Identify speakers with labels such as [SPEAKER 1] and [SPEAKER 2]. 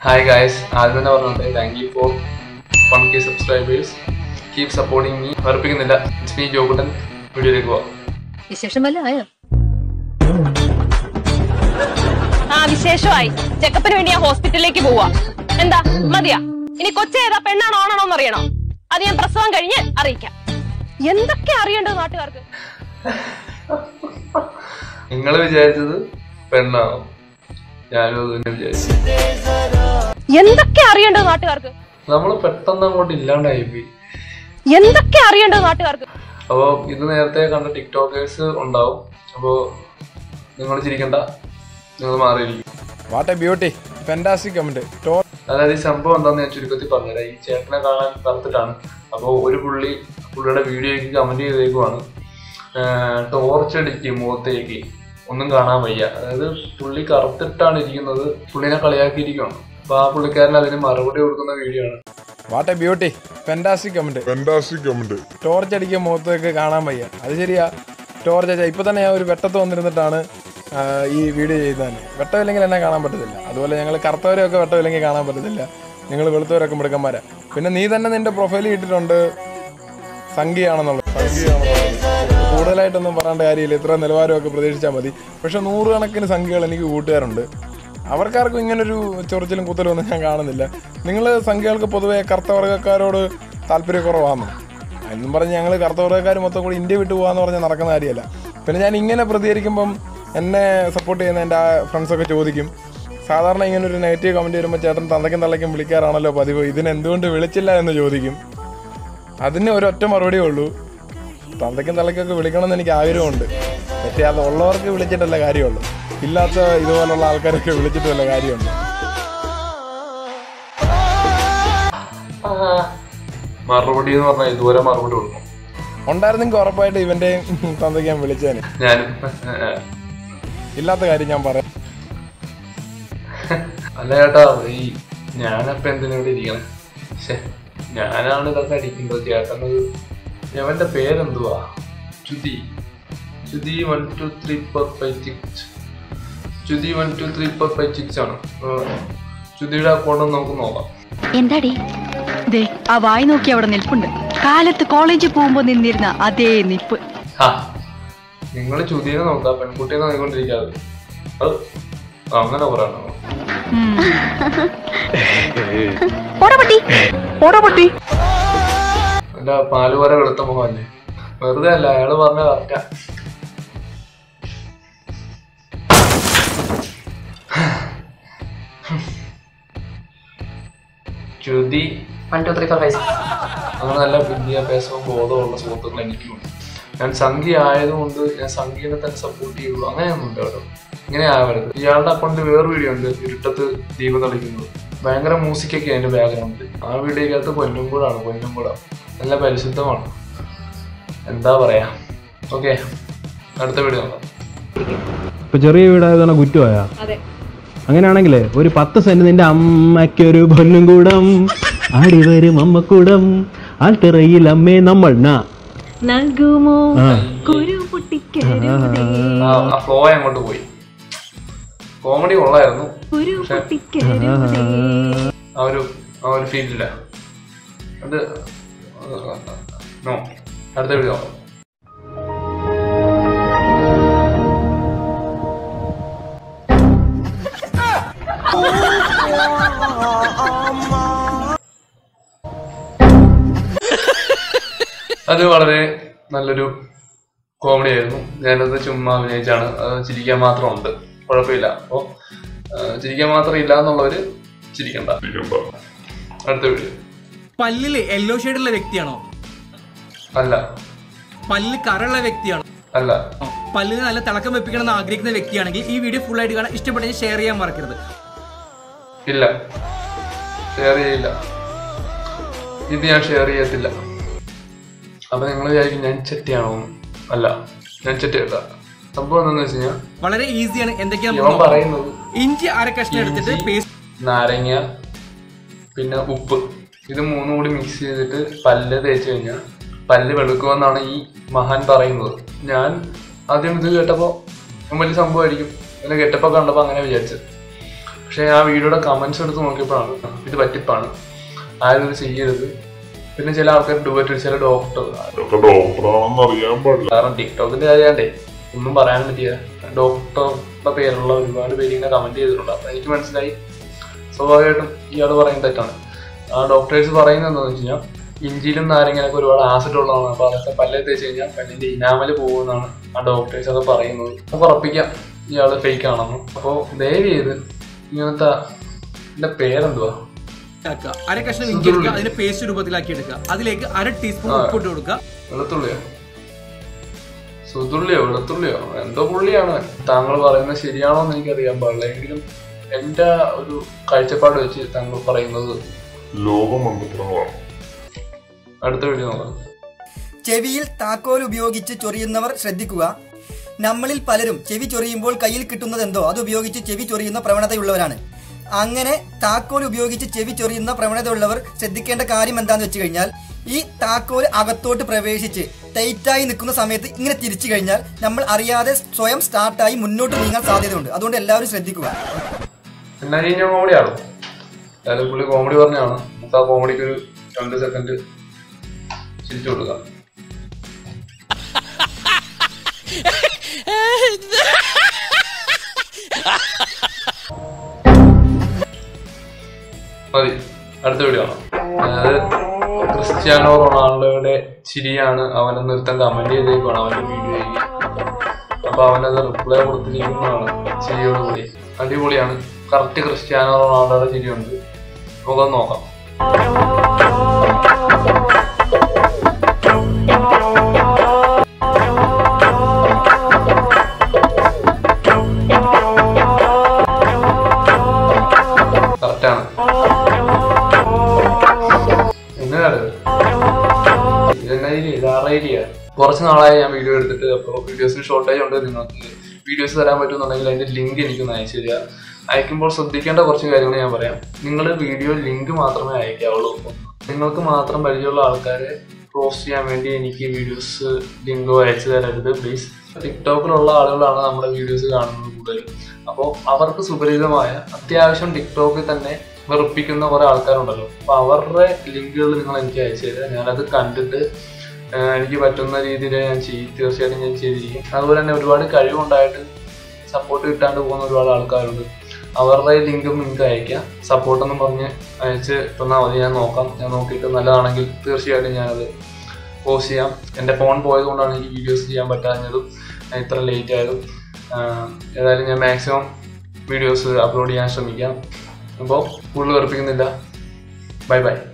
[SPEAKER 1] Hi guys ആദ്യം തന്നെ പറഞ്ഞിട്ടുണ്ട് thank you for one K subscribers keep supporting me ഉറപ്പിക്കുന്നില്ല ഇറ്റ്സ് മീ ജോകുട്ടൻ വീഡിയോയിലേക്ക് പോവാം
[SPEAKER 2] വിശേഷം വല്ല ആയോ
[SPEAKER 3] ആ വിശേഷമായി ചെക്കപ്പിന് വേണ്ടി ഞാൻ ഹോസ്പിറ്റലിലേക്ക് പോവാ എന്താ മതിയാ ഇനി കൊച്ചേതാ പെണ്ണാണോ ആണാണോ എന്ന് അറിയണോ അത് ഞാൻ പ്രസവം കഴിഞ്ഞ് അറിയിക്കാം എന്തൊക്കെ അറിയേണ്ടത് നാട്ടുകാർക്ക്
[SPEAKER 1] നിങ്ങൾ വിചാരിച്ചത് പെണ്ണാണോ ഞാനും അത് തന്നെ വിചാരിച്ചു
[SPEAKER 3] എന്തൊക്കെ അറിയേണ്ടത് നാട്ടുകാർക്ക്
[SPEAKER 1] നമ്മൾ പെട്ടെന്ന് അങ്ങോട്ട് ഇല്ലാണ്ടായി പോയി
[SPEAKER 3] എന്തൊക്കെ അറിയേണ്ടത് നാട്ടുകാർക്ക്
[SPEAKER 1] അപ്പോൾ ഇത് നേരത്തെ കണ്ട ടിക്ടോക്കേഴ്സ് ഉണ്ടാവും അപ്പോൾ നിങ്ങൾ ചിരിക്കണ്ട നിങ്ങൾ മാറിയിരിക്കും
[SPEAKER 4] what a beauty fantastic comment ടോ
[SPEAKER 1] അതായത് ഈ സംഭവം എന്താന്ന് ഞാൻ ചുരുക്കത്തിൽ പറഞ്ഞുതരാം ഈ ചേട്ടനെ കാണാൻ കറുത്തിട്ടാണ് അപ്പോൾ ഒരു പുള്ളി പുള്ളിയുടെ വീഡിയോയ്ക്ക് കമന്റ് ചെയ്തേക്കുവാണ് ടോർച്ച് അടിക്ക് മുഖത്തേക്ക് ഒന്നും കാണാൻ വയ്യ അതായത് പുള്ളി കറുത്തിട്ടാണ് ഇരിക്കുന്നത് പുള്ളിനെ കളിയാക്കിയിരിക്കുകയാണ് അപ്പൊ ആ പുള്ളിക്കാരൻ അതിന് മറുപടി കൊടുക്കുന്ന വീഡിയോ ആണ്
[SPEAKER 4] what a beauty fantastic comment
[SPEAKER 5] Fantastic comment.
[SPEAKER 4] Torch അടിക്കാൻ മുഖത്തേക്ക് കാണാൻ വയ്യ അത് ശരിയാ ടോർച്ച് അടിച്ച ഇപ്പൊ തന്നെ ഞാൻ ഒരു വെട്ടത്ത് വന്നിരുന്നിട്ടാണ് ആ, ഈ വീഡിയോ ചെയ്തത് വെട്ടമില്ലെങ്കിൽ എന്നെ കാണാൻ പറ്റത്തില്ല അതുപോലെ ഞങ്ങൾ കറുത്തവരെയൊക്കെ വെട്ടമില്ലെങ്കിൽ കാണാൻ പറ്റത്തില്ല നിങ്ങൾ വെളുത്തവരൊക്കെ മിടുക്കന്മാരാ പിന്നെ നീ തന്നെ നിന്റെ പ്രൊഫൈലിൽ ഇട്ടിട്ടുണ്ട് സംഖ്യയാണെന്നുള്ളത് സംഖ്യയാണെന്നുള്ളത് കൂടുതലായിട്ടൊന്നും പറയേണ്ട കാര്യമില്ല ഇത്ര നിലവാരമൊക്കെ പ്രതീക്ഷിച്ചാൽ മതി പക്ഷെ നൂറുകണക്കിന് സംഖ്യകൾ എനിക്ക് കൂട്ടുകാരുണ്ട് അവർക്കാർക്കും ഇങ്ങനൊരു ചൊറിച്ചിലും കുത്തലും ഒന്നും ഞാൻ കാണുന്നില്ല നിങ്ങൾ സംഖ്യകൾക്ക് പൊതുവെ കറുത്തവർഗക്കാരോട് താല്പര്യക്കുറവാണ് എന്നും പറഞ്ഞ് ഞങ്ങൾ കറുത്തവർഗക്കാർ മൊത്തം കൂടി ഇന്ത്യ വിട്ടു പോകാന്ന് പറഞ്ഞാൽ നടക്കുന്ന കാര്യമല്ല പിന്നെ ഞാൻ ഇങ്ങനെ പ്രതികരിക്കുമ്പം എന്നെ സപ്പോർട്ട് ചെയ്യുന്ന എൻ്റെ ആ ഫ്രണ്ട്സൊക്കെ ചോദിക്കും സാധാരണ ഇങ്ങനെ ഒരു നെഗറ്റീവ് കമൻറ്റ് വരുമ്പോൾ ചേട്ടൻ തന്തയ്ക്കും തള്ളയ്ക്കും വിളിക്കാറാണല്ലോ പതിവ് ഇതിന് എന്തുകൊണ്ട് വിളിച്ചില്ല എന്ന് ചോദിക്കും അതിന് ഒരൊറ്റ മറുപടിയേ ഉള്ളൂ തന്തയ്ക്കും തള്ളയ്ക്കൊക്കെ വിളിക്കണം എന്ന് എനിക്ക് ആഗ്രഹമുണ്ട് പക്ഷേ അത് ഉള്ളവർക്ക് വിളിച്ചിട്ടല്ല കാര്യമുള്ളൂ ഇല്ലാത്ത ഇതുപോലുള്ള ആൾക്കാരൊക്കെ വിളിച്ചിട്ട് വല്ല കാര്യമുണ്ട്
[SPEAKER 1] മറുപടി എന്ന് പറഞ്ഞാൽ ഇതുവരെ മറുപടി കൊടുക്കും
[SPEAKER 4] ഉണ്ടായിരുന്നെങ്കിൽ ഉറപ്പായിട്ട് ഇവൻ്റെയും തന്തയ്ക്ക് ഞാൻ വിളിച്ചേനെ
[SPEAKER 1] ഞാനും
[SPEAKER 4] ഇല്ലാത്ത കാര്യം ഞാൻ പറയാം
[SPEAKER 1] അല്ല ചേട്ടാ ഈ ഞാനപ്പൊ എന്തിനാ ഇവിടെ ഇരിക്കണം ശ്ശെ, ഞാനാണ് ഇതൊക്കെ അടിക്കുന്നത് ചേട്ടനത് അവന്റെ പേരെന്തുവാ Chuthi Chuthi one two three four five six Chuthi one two three four five six ആണ് ആ, ചുതിയുടെ അക്കൗണ്ട് നമുക്ക് നോക്കാം
[SPEAKER 6] എന്താടി ദേ ആ വായി നോക്കി അവിടെ നിൽപ്പുണ്ട് കാലത്ത് കോളേജിൽ പോകുമ്പോ നിന്നിരുന്ന അതേ നിപ്പ്
[SPEAKER 1] ഹാ നിങ്ങൾ ചുതിയെ നോക്കാം പെൺകുട്ടിയെ നോക്കിക്കൊണ്ടിരിക്കാതെ അത് അങ്ങനെ പറയണോ അല്ല പാല് പോലെ വെളുത്ത മുഖമല്ലേ വെറുതെ അല്ല അയാള് പറഞ്ഞ കറക്റ്റാ Chuthi one two three four five അങ്ങനെ നല്ല വിദ്യാഭ്യാസവും ബോധമുള്ള സുഹൃത്തുക്കൾ എനിക്കുണ്ട് ഞാൻ സംഖ്യ ആയതുകൊണ്ട് ഞാൻ സംഖ്യനെ തന്നെ സപ്പോർട്ട് ചെയ്യുള്ളൂ അങ്ങനെയൊന്നും ഉണ്ട് കേട്ടോ ഇങ്ങനെ ആവരുത് ഇയാളുടെ അക്കൗണ്ടിൽ വേറെ വീഡിയോ ഉണ്ട് ഇരുട്ടത്ത് ദീപം കളിക്കുന്നത് ഭയങ്കര മ്യൂസിക്കൊക്കെ അതിന്റെ ബാക്ക്ഗ്രൗണ്ടിൽ ആ വീഡിയോക്കകത്ത് പൊന്നുംകൂടാണ് പൊന്നുംകൂട നല്ല പരിശുദ്ധമാണ് എന്താ പറയാ ഓക്കെ അടുത്ത വീഡിയോ നോക്കാം
[SPEAKER 7] ഇപ്പൊ ചെറിയ വീടായതാണ് കുറ്റമായ
[SPEAKER 3] അതെ
[SPEAKER 7] അങ്ങനെയാണെങ്കിലേ ഒരു പത്ത് സെന്റ് നിന്റെ അമ്മയ്ക്കൊരു പൊന്നും കൂടം ആടി വരും അമ്മക്കൂടം ആൾട്ടിറയിൽ അമ്മേ നമ്മൾ നാ
[SPEAKER 6] നൽകുമോ
[SPEAKER 7] ആ.
[SPEAKER 6] കുരു പൊട്ടിക്കരുതേ
[SPEAKER 1] ആ ആ ഫ്ലോ അങ്ങോട്ട് പോയി കോമഡി കൊള്ളായിരുന്നു
[SPEAKER 6] കുരു
[SPEAKER 1] പക്ഷെ
[SPEAKER 6] പൊട്ടിക്കരുതേ
[SPEAKER 1] ആ ഒരു ആ ഒരു ഫീലില്ല അത് നോ അടുത്ത വീഡിയോ നോക്കാം അത് വളരെ നല്ലൊരു കോമഡി ആയിരുന്നു ഞാനത് ചുമ്മാ അഭിനയിച്ചാണ് അത് ചിരിക്കാൻ മാത്രമുണ്ട് കുഴപ്പമില്ല അപ്പോൾ ചിരിക്കാൻ മാത്രം ഇല്ല എന്നുള്ളവര് ചിരിക്കണ്ട അടുത്ത വീഡിയോ
[SPEAKER 8] പല്ലില് യെല്ലോ ഷെയ്ഡുള്ള വ്യക്തിയാണോ
[SPEAKER 1] അല്ല
[SPEAKER 8] പല്ലിൽ കറുള്ള വ്യക്തിയാണോ
[SPEAKER 1] അല്ല
[SPEAKER 8] പല്ലിന് നല്ല തിളക്കം വെപ്പിക്കണം എന്ന് ആഗ്രഹിക്കുന്ന വ്യക്തിയാണെങ്കിൽ ഈ വീഡിയോ ഫുൾ ആയിട്ട് കാണാൻ ഇഷ്ടപ്പെട്ടെങ്കിൽ ഷെയർ ചെയ്യാൻ മറക്കരുത്
[SPEAKER 1] ഇല്ല ഷെയർ ചെയ്യില്ല ഇത് ഞാൻ ഷെയർ ചെയ്യത്തില്ല അപ്പൊ നിങ്ങൾ വിചാരിക്കും ഞാൻ ചെറ്റിയാണോ എന്ന്. അല്ല ഞാൻ ചെറ്റിയല്ല സംഭവം എന്താണെന്ന് വെച്ച് കഴിഞ്ഞാൽ
[SPEAKER 8] വളരെ ഈസിയാണ് എന്തൊക്കെയാണ്
[SPEAKER 1] ഇവൻ പറയുന്നത്
[SPEAKER 8] ഇഞ്ചി അര കഷ്ണം എടുത്തിട്ട്
[SPEAKER 1] ഇഞ്ചി,
[SPEAKER 8] പേസ്റ്റ്
[SPEAKER 1] നാരങ്ങ പിന്നെ ഉപ്പ് ഇത് മൂന്നും കൂടി മിക്സ് ചെയ്തിട്ട് പല്ല് തേച്ച് കഴിഞ്ഞാൽ പല്ല് വെളുക്കുമെന്നാണ് ഈ മഹാൻ പറയുന്നത് ഞാൻ ആദ്യം ഇത് കേട്ടപ്പോൾ വലിയ സംഭവമായിരിക്കും പിന്നെ കെട്ടപ്പോൾ കണ്ടപ്പോൾ അങ്ങനെ വിചാരിച്ചത് പക്ഷേ ആ വീഡിയോയുടെ കമന്റ്സ് എടുത്ത് നോക്കിയപ്പോഴാണ് ഇത് പറ്റിപ്പാണ് ആരും ഇത് ചെയ്യരുത് പിന്നെ ചില ആൾക്കാർ ഡുവറ്റ് ചില ഡോക്ടർ
[SPEAKER 2] ഇതൊക്കെ ഡോക്ടറാണെന്ന് അറിയാൻ പാടില്ല
[SPEAKER 1] കാരണം ടിക്ടോക്കിന്റെ കാര്യാണ്ടേ ഒന്നും പറയാൻ പറ്റിയ ഡോക്ടറുടെ പേരുള്ള ഒരുപാട് പേര് ഇങ്ങനെ കമന്റ് ചെയ്തിട്ടുണ്ട് അപ്പൊ എനിക്ക് മനസ്സിലായി സ്വാഭാവികമായിട്ടും ഇയാൾ പറയുന്നത് തെറ്റാണ് ആ ഡോക്ടേഴ്സ് പറയുന്നത് എന്താണെന്ന് വെച്ച് കഴിഞ്ഞാൽ ഇഞ്ചിയിലും നാരങ്ങനൊക്കെ ഒരുപാട് ആസിഡ് ഉള്ളതാണ് അപ്പൊ അതൊക്കെ പല്ലിൽ തേച്ച് കഴിഞ്ഞാൽ പല്ലിന്റെ ഇനാമല് പോകുമെന്നാണ് ആ ഡോക്ടേഴ്സ് ഒക്കെ പറയുന്നത് നമുക്ക് ഉറപ്പിക്കാം ഇയാള് ഫേക്ക് ആണെന്ന് അപ്പോൾ ദയവ് ചെയ്ത് ഇങ്ങനത്തെ എന്റെ പേരെന്തുവാ
[SPEAKER 8] ആക്കുക. അര കഷ്ണം ഇഞ്ചി എടുക്കുക അതിനെ പേസ്റ്റ് രൂപത്തിലാക്കി എടുക്കുക അതിലേക്ക് അര ടീസ്പൂൺ
[SPEAKER 1] ആ.
[SPEAKER 8] ഉപ്പിട്ട് കൊടുക്കുക
[SPEAKER 1] വെളുത്തുള്ളിയോ സുതുള്ളിയോ വെളുത്തുള്ളിയോ എന്തോ പുള്ളിയാണ് താങ്കൾ പറയുന്നത് ശരിയാണോ എന്ന് എനിക്കറിയാൻ പാടില്ല എങ്കിലും എന്റെ ഒരു കാഴ്ചപ്പാട് വെച്ച് താങ്കൾ പറയുന്നത്
[SPEAKER 2] ലോകമന്ത്രങ്ങളാണ്
[SPEAKER 1] അടുത്ത വീഡിയോ നോക്കാം
[SPEAKER 5] ചെവിയിൽ താക്കോൽ ഉപയോഗിച്ച് ചൊറിയുന്നവർ ശ്രദ്ധിക്കുക നമ്മളിൽ പലരും ചെവി ചൊറിയുമ്പോൾ കയ്യിൽ കിട്ടുന്നതെന്തോ അത് ഉപയോഗിച്ച് ചെവി ചൊറിയുന്ന പ്രവണതയുള്ളവരാണ് അങ്ങനെ താക്കോൽ ഉപയോഗിച്ച് ചെവി ചൊറിയുന്ന പ്രവണതയുള്ളവർ ശ്രദ്ധിക്കേണ്ട കാര്യം എന്താണെന്ന് വെച്ച് കഴിഞ്ഞാൽ ഈ താക്കോൽ അകത്തോട്ട് പ്രവേശിച്ച് ടൈറ്റായി നിൽക്കുന്ന സമയത്ത് ഇങ്ങനെ തിരിച്ചു കഴിഞ്ഞാൽ നമ്മൾ അറിയാതെ സ്വയം സ്റ്റാർട്ടായി മുന്നോട്ട് നീങ്ങാൻ സാധ്യതയുണ്ട് അതുകൊണ്ട് എല്ലാവരും ശ്രദ്ധിക്കുക
[SPEAKER 1] പിന്നെ കഴിഞ്ഞ കോമഡിയാണോ എന്തായാലും പുള്ളി കോമഡി പറഞ്ഞാണ് നമുക്ക് ആ കോമഡിക്ക് ഒരു രണ്ട് സെക്കൻഡ് ചിരിച്ചു കൊടുക്കാം മതി അടുത്ത വീഡിയോ ആണ് അതായത് ക്രിസ്ത്യാനോ റൊണാൾഡോയുടെ ചിരിയാണ് അവനെ നിർത്താൻ കമന്റ് ചെയ്തേക്കാണ് അവന്റെ വീഡിയോയിൽ അപ്പൊ അവനത് റിപ്ലൈ കൊടുത്തിരിക്കുന്നതാണ് ചിരിയോട് കൂടി അടിപൊളിയാണ് കറക്റ്റ് ക്രിസ്ത്യാനോ റൊണാൾഡോയുടെ ചിരിയുണ്ട് നമുക്കൊന്ന് നോക്കാം കറക്റ്റാണ് എങ്ങനെയാണ് ഇതെന്നാ ഇത് ഇതാറേരിയ കുറച്ച് നാളായി ഞാൻ വീഡിയോ എടുത്തിട്ട് അപ്പോൾ വീഡിയോസിന് ഷോർട്ടേജ് ഉണ്ട് നിങ്ങൾക്ക് വീഡിയോസ് തരാൻ പറ്റുമെന്നുണ്ടെങ്കിൽ അതിന്റെ ലിങ്ക് എനിക്കൊന്ന് അയച്ചു തരിക അയക്കുമ്പോൾ ശ്രദ്ധിക്കേണ്ട കുറച്ച് കാര്യങ്ങൾ ഞാൻ പറയാം നിങ്ങൾ വീഡിയോ ലിങ്ക് മാത്രമേ അയക്കാവുള്ളൂ നിങ്ങൾക്ക് മാത്രം പരിചയമുള്ള ആൾക്കാരെ ക്രോസ് ചെയ്യാൻ വേണ്ടി എനിക്ക് വീഡിയോസ് ലിങ്കോ അയച്ചു തരരുത് പ്ലീസ് ടിക്ടോക്കിലുള്ള ആളുകളാണ് നമ്മുടെ വീഡിയോസ് കാണുന്നത് കൂടുതലും അപ്പോൾ അവർക്ക് സുപരിചിതമായ അത്യാവശ്യം ടിക്ടോക്കിൽ തന്നെ വെറുപ്പിക്കുന്ന കുറെ ആൾക്കാരുണ്ടല്ലോ അപ്പൊ അവരുടെ ലിങ്കുകൾ നിങ്ങൾ എനിക്ക് അയച്ചു തരിക ഞാനത് കണ്ടിട്ട് ആഹ് എനിക്ക് പറ്റുന്ന രീതിയിൽ ഞാൻ ചെയ്യും തീർച്ചയായിട്ടും ഞാൻ ചെയ്തിരിക്കും അതുപോലെ തന്നെ ഒരുപാട് കഴിവുണ്ടായിട്ട് സപ്പോർട്ട് കിട്ടാണ്ട് പോകുന്ന ഒരുപാട് ആൾക്കാരുണ്ട് അവരുടെ ലിങ്കും നിങ്ങൾക്ക് അയക്കാം സപ്പോർട്ടെന്നും പറഞ്ഞ് അയച്ച് തന്നാൽ മതി ഞാൻ നോക്കാം ഞാൻ നോക്കിയിട്ട് നല്ലതാണെങ്കിൽ തീർച്ചയായിട്ടും ഞാനത് പോസ്റ്റ് ചെയ്യാം എൻ്റെ ഫോൺ പോയത് കൊണ്ടാണ് എനിക്ക് വീഡിയോസ് ചെയ്യാൻ പറ്റാഞ്ഞതും ഞാൻ ഇത്ര ലേറ്റ് ആയതും ആഹ് ഏതായാലും ഞാൻ മാക്സിമം വീഡിയോസ് അപ്ലോഡ് ചെയ്യാൻ ശ്രമിക്കാം അപ്പോൾ കൂടുതൽ വെറുപ്പിക്കുന്നില്ല ബൈ ബൈ